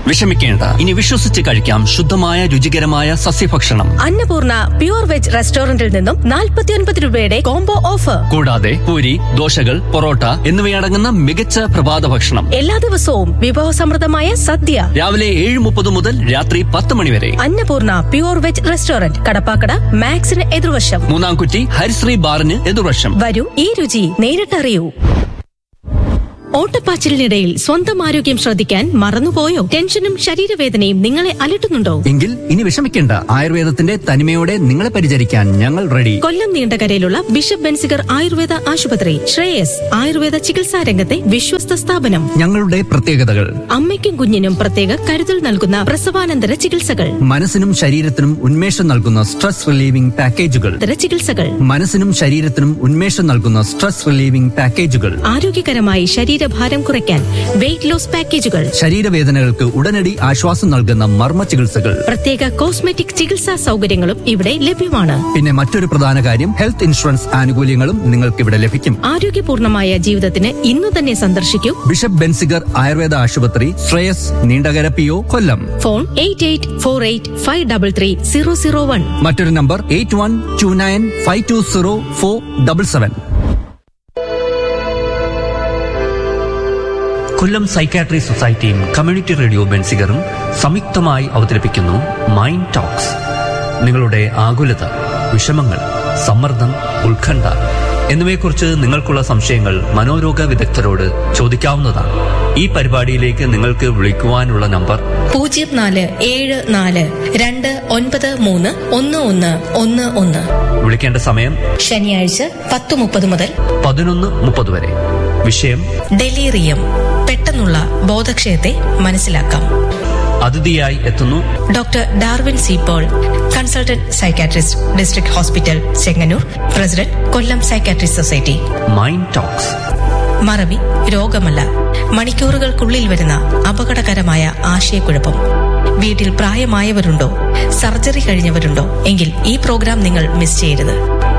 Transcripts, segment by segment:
വിഷമിക്കേണ്ട ഇനി വിശ്വസിച്ച് കഴിക്കാം ശുദ്ധമായ രുചികരമായ സസ്യഭക്ഷണം അന്നപൂർണ പ്യൂർ വെജ് റെസ്റ്റോറന്റിൽ നിന്നും 49 രൂപയുടെ കോംബോ ഓഫർ കൂടാതെ പൂരി ദോശകൾ പൊറോട്ട എന്നിവയടങ്ങുന്ന മികച്ച പ്രഭാത ഭക്ഷണം എല്ലാ ദിവസവും വിഭവസമൃദ്ധമായ സദ്യ രാവിലെ ഏഴ് മുപ്പത് മുതൽ രാത്രി പത്ത് മണി വരെ Annapoorna pure veg restaurant Kadappakada മാക്സിന് എതിർവശം മൂന്നാംകുറ്റി ഹരിശ്രീ ബാറിന് എതിർവശം വരൂ ഈ രുചി നേരിട്ടറിയൂ ഓട്ടപ്പാച്ചിലിനിടയിൽ സ്വന്തം ആരോഗ്യം ശ്രദ്ധിക്കാൻ മറന്നുപോയോ ടെൻഷനും ശരീരവേദനയും നിങ്ങളെ അലട്ടുന്നുണ്ടോ എങ്കിൽ ഇനി വിഷമിക്കേണ്ട ആയുർവേദത്തിന്റെ തനിമയോടെ നിങ്ങളെ പരിചരിക്കാൻ ഞങ്ങൾ റെഡി കൊല്ലം നീണ്ടകരയിലുള്ള ബിഷപ്പ് ബെൻസിഗർ ആയുർവേദ ആശുപത്രി ശ്രേയസ് ആയുർവേദ ചികിത്സാ രംഗത്തെ വിശ്വസ്ത സ്ഥാപനം ഞങ്ങളുടെ പ്രത്യേകതകൾ അമ്മയ്ക്കും കുഞ്ഞിനും പ്രത്യേക കരുതൽ നൽകുന്ന പ്രസവാനന്തര ചികിത്സകൾ മനസ്സിനും ശരീരത്തിനും ഉന്മേഷം നൽകുന്ന സ്ട്രെസ് റിലീവിംഗ് പാക്കേജുകൾ ഇതര ചികിത്സകൾ മനസ്സിനും ശരീരത്തിനും ഉന്മേഷം നൽകുന്ന സ്ട്രെസ് റിലീവിംഗ് പാക്കേജുകൾ ആരോഗ്യകരമായി ശരീരഭാരം കുറയ്ക്കാൻ വെയിറ്റ് ലോസ് പാക്കേജുകൾ ശരീരവേദനകൾക്ക് ഉടനടി ആശ്വാസം നൽകുന്ന മർമ്മ ചികിത്സകൾ പ്രത്യേക കോസ്മെറ്റിക് ചികിത്സാ സൗകര്യങ്ങളും ഇവിടെ ലഭ്യമാണ് പിന്നെ മറ്റൊരു പ്രധാന കാര്യം ഹെൽത്ത് ഇൻഷുറൻസ് ആനുകൂല്യങ്ങളും നിങ്ങൾക്ക് ഇവിടെ ലഭിക്കും ആരോഗ്യപൂർണമായ ജീവിതത്തിന് ഇന്നു തന്നെ സന്ദർശിക്കൂ ബിഷപ്പ് ബെൻസിഗർ ആയുർവേദ ആശുപത്രി Sreyas Neendakara P O Kollam phone eight eight four eight five double three zero zero one മറ്റൊരു number eight one two nine five two zero four double seven Kollam psychiatry സൊസൈറ്റിയും കമ്മ്യൂണിറ്റി റേഡിയോ ബെൻസിഗറും സംയുക്തമായി അവതരിപ്പിക്കുന്നു മൈൻഡ് ടോക്സ് നിങ്ങളുടെ ആകുലത വിഷമങ്ങൾ സമ്മർദ്ദം ഉത്കണ്ഠ എന്നിവയെക്കുറിച്ച് നിങ്ങൾക്കുള്ള സംശയങ്ങൾ മനോരോഗ വിദഗ്ധരോട് ചോദിക്കാവുന്നതാണ് ഈ പരിപാടിയിലേക്ക് നിങ്ങൾക്ക് വിളിക്കുവാനുള്ള നമ്പർ പൂജ്യം നാല് ഏഴ് നാല് രണ്ട് ഒൻപത് മൂന്ന് ഒന്ന് ഒന്ന് ഒന്ന് ഒന്ന് വിളിക്കേണ്ട സമയം ശനിയാഴ്ച പത്ത് മുപ്പത് മുതൽ പതിനൊന്ന് മുപ്പത് വരെ വിഷയം ഡെലീറിയം പെട്ടെന്നുള്ള ബോധക്ഷയത്തെ മനസ്സിലാക്കാം അതിഥിയായി എത്തുന്നു doctor Darwin C Paul consultant psychiatrist district hospital Chengannur president Kollam psychiatry society mind talks മറവി രോഗമല്ല മണിക്കൂറുകൾക്കുള്ളിൽ വരുന്ന അപകടകരമായ ആശയക്കുഴപ്പം വീട്ടിൽ പ്രായമായവരുണ്ടോ സർജറി കഴിഞ്ഞവരുണ്ടോ എങ്കിൽ ഈ പ്രോഗ്രാം നിങ്ങൾ മിസ് ചെയ്യരുത്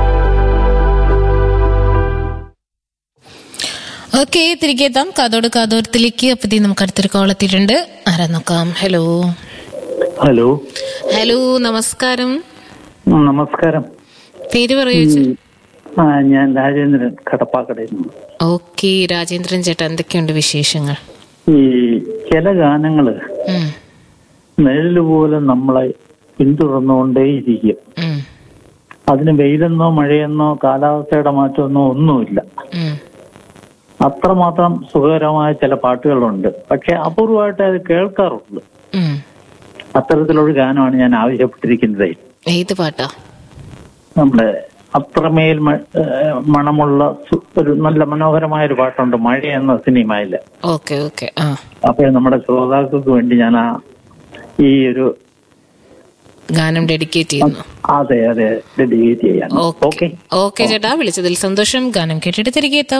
ഓക്കെ തിരികെ എത്താം കാതോട് കാതോരത്തിലേക്ക് അപ്പത്തി നമുക്ക് അടുത്തൊരു കോൾ എത്തിയിട്ടുണ്ട് ആരാ നോക്കാം ഹലോ ഹലോ ഹലോ നമസ്കാരം ഉം, നമസ്കാരം പേര് പറയൂ ആ ഞാൻ രാജേന്ദ്രൻ കടപ്പാക്കടയിൽ നിന്ന് ഓക്കെ രാജേന്ദ്രൻ ചേട്ടാ എന്തൊക്കെയുണ്ട് വിശേഷങ്ങൾ ഈ ചില ഗാനങ്ങള് ഉം, നിഴല് പോലെ നമ്മളെ പിന്തുടർന്നുകൊണ്ടേയിരിക്കും ഉം, അതിന് വെയിലെന്നോ മഴയെന്നോ കാലാവസ്ഥയുടെ മാറ്റമെന്നോ ഒന്നുമില്ല ഉം. അത്രമാത്രം സുഖകരമായ ചില പാട്ടുകളുണ്ട് പക്ഷെ അപൂർവമായിട്ട് അത് കേൾക്കാറുണ്ട് ഉം. അത്തരത്തിലൊരു ഗാനമാണ് ഞാൻ ആവശ്യപ്പെട്ടിരിക്കുന്നത് ഏത് പാട്ടാ നമ്മുടെ അത്രമേൽ മ- ഏഹ് മണമുള്ള സു- ഒരു നല്ല മനോഹരമായ ഒരു പാട്ടുണ്ട് മഴ എന്ന സിനിമയില് ഓക്കെ ഓക്കെ ആ അപ്പോൾ നമ്മുടെ ശ്രോതാക്കൾക്ക് വേണ്ടി ഞാൻ ആ ഈ ഒരു ഗാനം ഡെഡിക്കേറ്റ് ചെയ്യുന്നു അതെ അതെ ഡെഡിക്കേറ്റ് ചെയ്യാൻ ഓക്കെ ഓക്കെ ഓക്കെ ചേട്ടാ വിളിച്ചതിൽ സന്തോഷം ഗാനം കേട്ടിട്ട് തിരികെ എത്താം